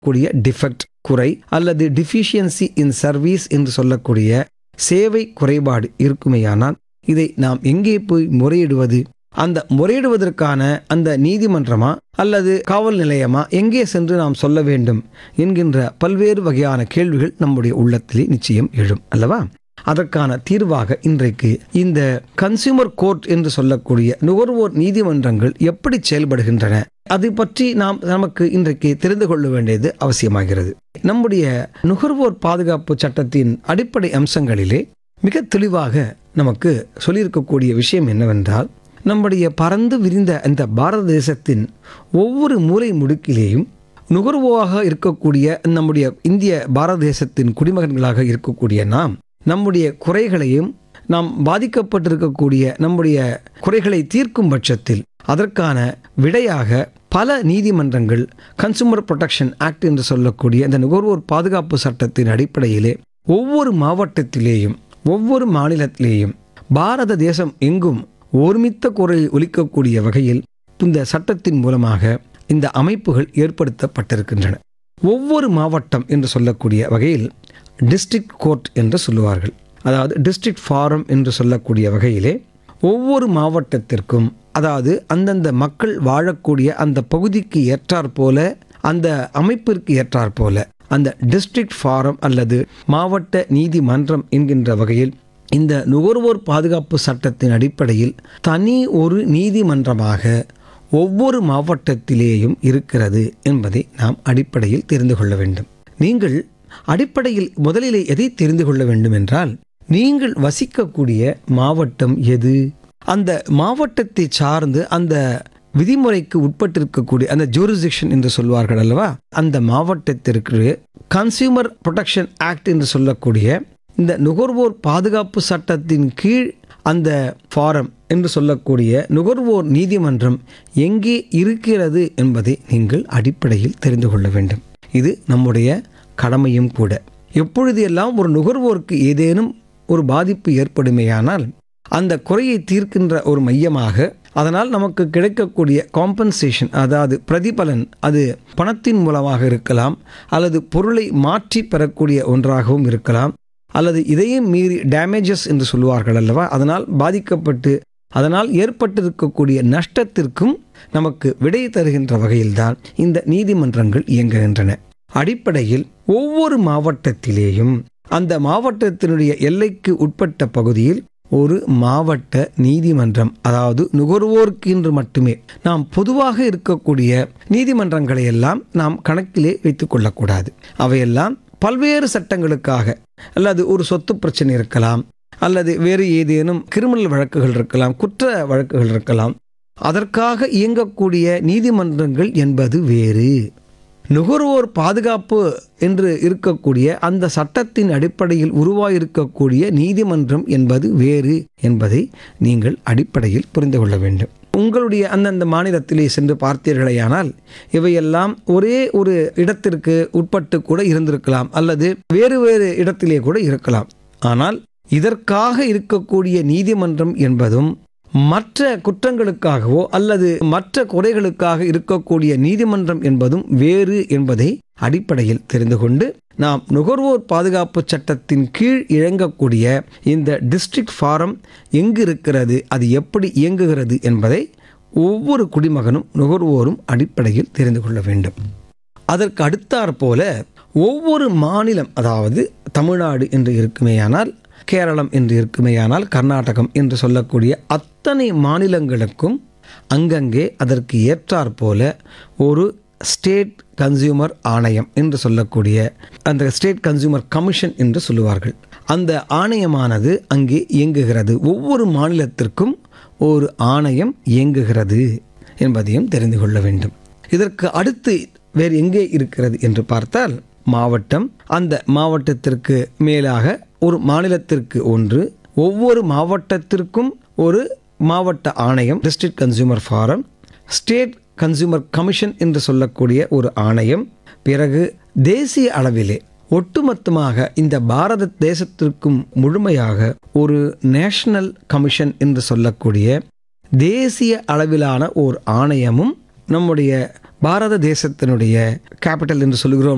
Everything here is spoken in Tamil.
கூடிய டிஃபெக்ட் குறை அல்லது டிஃபிஷியன்சி இன் சர்வீஸ் என்று சொல்லக்கூடிய சேவை குறைபாடு இருக்குமேயானால் இதை நாம் எங்கே போய் முறையிடுவது அந்த முறையிடுவதற்கான அந்த நீதிமன்றமா அல்லது காவல் நிலையமா எங்கே சென்று நாம் சொல்ல வேண்டும் என்கின்ற பல்வேறு வகையான கேள்விகள் நம்முடைய உள்ளத்திலே நிச்சயம் எழும் அல்லவா அதற்கான தீர்வாக இன்றைக்கு இந்த கன்சியூமர் கோர்ட் என்று சொல்லக்கூடிய நுகர்வோர் நீதிமன்றங்கள் எப்படி செயல்படுகின்றன அது பற்றி நாம் நமக்கு இன்றைக்கு தெரிந்து கொள்ள வேண்டியது அவசியமாகிறது நம்முடைய நுகர்வோர் பாதுகாப்பு சட்டத்தின் அடிப்படை அம்சங்களிலே மிக தெளிவாக நமக்கு சொல்லியிருக்கக்கூடிய விஷயம் என்னவென்றால் நம்முடைய பறந்து விரிந்த இந்த பாரத தேசத்தின் ஒவ்வொரு மூலை முடுக்கிலேயும் நுகர்வோராக இருக்கக்கூடிய நம்முடைய இந்திய பாரத தேசத்தின் குடிமகன்களாக இருக்கக்கூடிய நாம் நம்முடைய குறைகளையும் நாம் பாதிக்கப்பட்டிருக்கக்கூடிய நம்முடைய குறைகளை தீர்க்கும் பட்சத்தில் அதற்கான விடையாக பல நீதிமன்றங்கள் கன்சூமர் ப்ரொடெக்ஷன் ஆக்ட் என்று சொல்லக்கூடிய இந்த நுகர்வோர் பாதுகாப்பு சட்டத்தின் அடிப்படையிலே ஒவ்வொரு மாவட்டத்திலேயும் ஒவ்வொரு மாநிலத்திலேயும் பாரத தேசம் எங்கும் ஒருமித்த குரல் ஒலிக்கக்கூடிய வகையில் இந்த சட்டத்தின் மூலமாக இந்த அமைப்புகள் ஏற்படுத்தப்பட்டிருக்கின்றன ஒவ்வொரு மாவட்டம் என்று சொல்லக்கூடிய வகையில் டிஸ்ட்ரிக்ட் கோர்ட் என்று சொல்லுவார்கள் அதாவது டிஸ்ட்ரிக்ட் ஃபாரம் என்று சொல்லக்கூடிய வகையிலே ஒவ்வொரு மாவட்டத்திற்கும் அதாவது அந்தந்த மக்கள் வாழக்கூடிய அந்த பகுதிக்கு ஏற்றாற் போல அந்த அமைப்பிற்கு ஏற்றாற் போல அந்த டிஸ்ட்ரிக்ட் ஃபாரம் அல்லது மாவட்ட நீதிமன்றம் என்கின்ற வகையில் இந்த நுகர்வோர் பாதுகாப்பு சட்டத்தின் அடிப்படையில் தனி ஒரு நீதிமன்றமாக ஒவ்வொரு மாவட்டத்திலேயும் இருக்கிறது என்பதை நாம் அடிப்படையில் தெரிந்து கொள்ள வேண்டும் நீங்கள் அடிப்படையில் முதலிலே எதை தெரிந்து கொள்ள வேண்டும் என்றால் நீங்கள் வசிக்கக்கூடிய மாவட்டம் எது அந்த மாவட்டத்தை சார்ந்து அந்த விதிமுறைக்கு உட்பட்டிருக்கக்கூடிய அந்த ஜூரிசிக்ஷன் என்று சொல்வார்கள் அல்லவா அந்த மாவட்டத்திற்கு கன்சியூமர் ப்ரொடெக்ஷன் ஆக்ட் என்று சொல்லக்கூடிய இந்த நுகர்வோர் பாதுகாப்பு சட்டத்தின் கீழ் அந்த ஃபாரம் என்று சொல்லக்கூடிய நுகர்வோர் நீதிமன்றம் எங்கே இருக்கிறது என்பதை நீங்கள் அடிப்படையில் தெரிந்து கொள்ள வேண்டும் இது நம்முடைய கடமையும் கூட எப்பொழுது எல்லாம் ஒரு நுகர்வோருக்கு ஏதேனும் ஒரு பாதிப்பு ஏற்படுமேயானால் அந்த குறையை தீர்க்கின்ற ஒரு மையமாக அதனால் நமக்கு கிடைக்கக்கூடிய காம்பன்சேஷன் அதாவது பிரதிபலன் அது பணத்தின் மூலமாக இருக்கலாம் அல்லது பொருளை மாற்றி பெறக்கூடிய ஒன்றாகவும் இருக்கலாம் அல்லது இதையும் மீறி டேமேஜஸ் என்று சொல்லுவார்கள் அல்லவா அதனால் பாதிக்கப்பட்டு அதனால் ஏற்பட்டிருக்கக்கூடிய நஷ்டத்திற்கும் நமக்கு விடை தருகின்ற வகையில்தான் இந்த நீதிமன்றங்கள் இயங்குகின்றன அடிப்படையில் ஒவ்வொரு மாவட்டத்திலேயும் அந்த மாவட்டத்தினுடைய எல்லைக்கு உட்பட்ட பகுதியில் ஒரு மாவட்ட நீதிமன்றம் அதாவது நுகர்வோருக்கு என்று மட்டுமே நாம் பொதுவாக இருக்கக்கூடிய நீதிமன்றங்களை எல்லாம் நாம் கணக்கிலே வைத்துக் கொள்ளக்கூடாது அவையெல்லாம் பல்வேறு சட்டங்களுக்காக அல்லது ஒரு சொத்து பிரச்சனை இருக்கலாம் அல்லது வேறு ஏதேனும் கிரிமினல் வழக்குகள் இருக்கலாம் குற்ற வழக்குகள் இருக்கலாம் அதற்காக இயங்கக்கூடிய நீதிமன்றங்கள் என்பது வேறு நுகர்வோர் பாதுகாப்பு என்று இருக்கக்கூடிய அந்த சட்டத்தின் அடிப்படையில் உருவாயிருக்கக்கூடிய நீதிமன்றம் என்பது வேறு என்பதை நீங்கள் அடிப்படையில் புரிந்து கொள்ள வேண்டும் உங்களுடைய அந்தந்த மாநிலத்திலே சென்று பார்த்தீர்களேயானால் இவையெல்லாம் ஒரே ஒரு இடத்திற்கு உட்பட்டு கூட இருந்திருக்கலாம் அல்லது வேறு வேறு இடத்திலே கூட இருக்கலாம் ஆனால் இதற்காக இருக்கக்கூடிய நீதிமன்றம் என்பதும் மற்ற குற்றங்களுக்காகவோ அல்லது மற்ற குறைகளுக்காக இருக்கக்கூடிய நீதிமன்றம் என்பதும் வேறு என்பதை அடிப்படையில் தெரிந்து கொண்டு நாம் நுகர்வோர் பாதுகாப்பு சட்டத்தின் கீழ் இயங்கக்கூடிய இந்த டிஸ்ட்ரிக்ட் ஃபாரம் எங்கு இருக்கிறது அது எப்படி இயங்குகிறது என்பதை ஒவ்வொரு குடிமகனும் நுகர்வோரும் அடிப்படையில் தெரிந்து கொள்ள வேண்டும் அதற்கு அடுத்தாற் போல ஒவ்வொரு மாநிலம் அதாவது தமிழ்நாடு என்று இருக்குமேயானால் கேரளம் என்று இருக்குமேயானால் கர்நாடகம் என்று சொல்லக்கூடிய அத்தனை மாநிலங்களுக்கும் அங்கங்கே அதற்கு ஏற்றாற் போல ஒரு ஸ்டேட் கன்சியூமர் ஆணையம் என்று சொல்லக்கூடிய அந்த ஸ்டேட் கன்சியூமர் கமிஷன் என்று சொல்லுவார்கள் அந்த ஆணையமானது அங்கே இயங்குகிறது ஒவ்வொரு மாநிலத்திற்கும் ஒரு ஆணையம் இயங்குகிறது என்பதையும் தெரிந்து கொள்ள வேண்டும் இதற்கு அடுத்து வேறு எங்கே இருக்கிறது என்று பார்த்தால் மாவட்டம் அந்த மாவட்டத்திற்கு மேலாக ஒரு மாநிலத்திற்கு ஒன்று ஒவ்வொரு மாவட்டத்திற்கும் ஒரு மாவட்ட ஆணையம் district consumer forum state consumer commission என்று சொல்லக்கூடிய ஒரு ஆணையம் பிறகு தேசிய அளவிலே ஒட்டுமொத்தமாக இந்த பாரத தேசத்திற்கும் முழுமையாக ஒரு நேஷனல் கமிஷன் என்று சொல்லக்கூடிய தேசிய அளவிலான ஓர் ஆணையமும் நம்முடைய பாரத தேசத்தினுடைய கேபிட்டல் என்று சொல்கிறோம்